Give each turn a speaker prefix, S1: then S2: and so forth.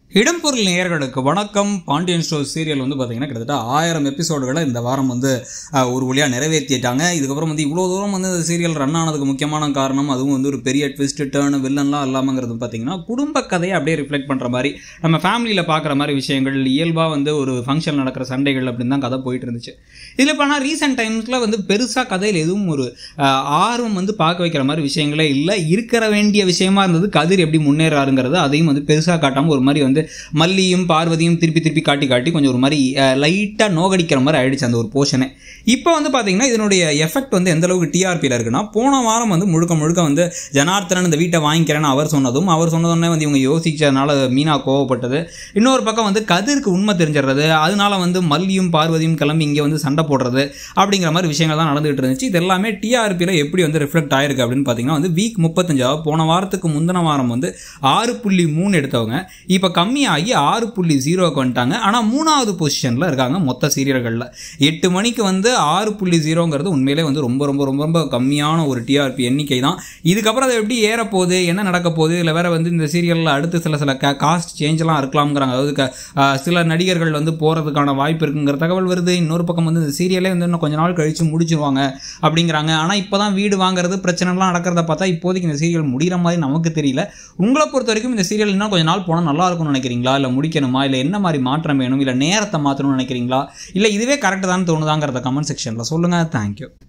S1: இடம்பொருள் நேயர்களுக்கு வணக்கம் பாண்டியன் ஸ்டோர் சீரியல் வந்து பார்த்தீங்கன்னா கிட்டத்தட்ட ஆயிரம் எபிசோடுகளை இந்த வாரம் வந்து அஹ், ஒரு வழியாக நிறைவேற்றிட்டாங்க இதுக்கப்புறம் வந்து இவ்வளோ தூரம் வந்து இந்த சீரியல் ரன் ஆனதுக்கு முக்கியமான காரணம் அதுவும் வந்து ஒரு பெரிய ட்விஸ்ட் டேர்ன் வில்லன்லாம் இல்லாமங்கிறது பார்த்தீங்கன்னா குடும்ப கதையை அப்படியே ரிஃப்ளெக்ட் பண்ணுற மாதிரி நம்ம ஃபேமிலியில் பார்க்குற மாதிரி விஷயங்கள் இயல்பாக வந்து ஒரு ஃபங்க்ஷன் நடக்கிற சண்டைகள் அப்படின்னு தான் கதை போயிட்டு இருந்துச்சு இதில் இப்போ ஆனால் ரீசெண்ட் டைம்ஸில் வந்து பெருசாக கதையில் எதுவும் ஒரு அஹ், ஆர்வம் வந்து பார்க்க வைக்கிற மாதிரி விஷயங்களே இல்லை இருக்கிற வேண்டிய விஷயமா இருந்தது கதிர் எப்படி முன்னேறாருங்கிறது அதையும் வந்து பெருசாக காட்டாமல் ஒரு மாதிரி வந்து மல்லியும் பார்வதியும் திருப்பி திருப்பி காட்டி காட்டி கொஞ்சம் ஒரு மாதிரி லைட்டாக நோகடிக்கிற மாதிரி ஆயிடுச்சு அந்த ஒரு போர்ஷனே இப்போ வந்து பார்த்தீங்கன்னா இதனுடைய எஃபெக்ட் வந்து எந்த அளவுக்கு டிஆர்பியில் இருக்குன்னா போன வாரம் வந்து முழுக்க முழுக்க வந்து ஜனார்த்தனன் இந்த வீட்டை வாங்கிக்கிறேன்னு அவர் சொன்னதும் அவர் சொன்னதுன்னே வந்து இவங்க யோசிச்சதுனால மீனா கோவப்பட்டது இன்னொரு பக்கம் வந்து கதிருக்கு உண்மை தெரிஞ்சிடுறது அதனால வந்து மல்லியும் பார்வதியும் கிளம்பி இங்கே வந்து சண்டை போடுறது அப்படிங்கிற மாதிரி விஷயங்கள் தான் நடந்துகிட்டு இருந்துச்சு இது எல்லாமே டிஆர்பியில் எப்படி வந்து ரிஃப்ளெக்ட் ஆயிருக்கு அப்படின்னு பார்த்தீங்கன்னா வந்து வீக் முப்பத்தஞ்சாவது போன வாரத்துக்கு முந்தின வாரம் வந்து ஆறு புள்ளி மூணு எடுத்தவங்க இப்போ கம்மியாகி ஆறு புள்ளி ஜீரோக்கு வந்துட்டாங்க ஆனால் மூணாவது பொசிஷனில் இருக்காங்க மொத்த சீரியல்களில் எட்டு மணிக்கு வந்து ஆறு புள்ளி ஜீரோங்கிறது உண்மையிலே வந்து ரொம்ப ரொம்ப ரொம்ப ரொம்ப கம்மியான ஒரு டிஆர்பி எண்ணிக்கை தான் இதுக்கப்புறம் அது எப்படி ஏறப்போகுது என்ன நடக்க போகுது இல்லை வேற வந்து இந்த சீரியலில் அடுத்து சில சில காஸ்ட் சேஞ்செலாம் இருக்கலாம்ங்கிறாங்க அதாவது க- ஆஹ் சில நடிகர்கள் வந்து போகிறதுக்கான வாய்ப்பு இருக்குங்கிற தகவல் வருது இன்னொரு பக்கம் வந்து இந்த சீரியலே வந்து இன்னும் கொஞ்ச நாள் கழித்து முடிச்சிருவாங்க அப்படிங்கிறாங்க ஆனால் இப்போ தான் வீடு வாங்குறது பிரச்சனைலாம் நடக்கிறத பார்த்தா இப்போதைக்கு இந்த சீரியல் முடிகிற மாதிரி நமக்கு தெரியல உங்களை பொறுத்த வரைக்கும் இந்த சீரியல் இன்னும் கொஞ்ச நாள் போனால் நல்லா இருக்கும்னு நினைக்கிறீங்களா இல்லை முடிக்கணுமா இல்லை என்ன மாதிரி மாற்றம் வேணும் இல்லை நேரத்தை மாற்றணும்னு நினைக்கிறீங்களா இல்லை இதுவே கரெக்டு தான் தோணுதாங்கிறத கமெண்ட் செக்ஷனில் சொல்லுங்கள் தேங்க்யூ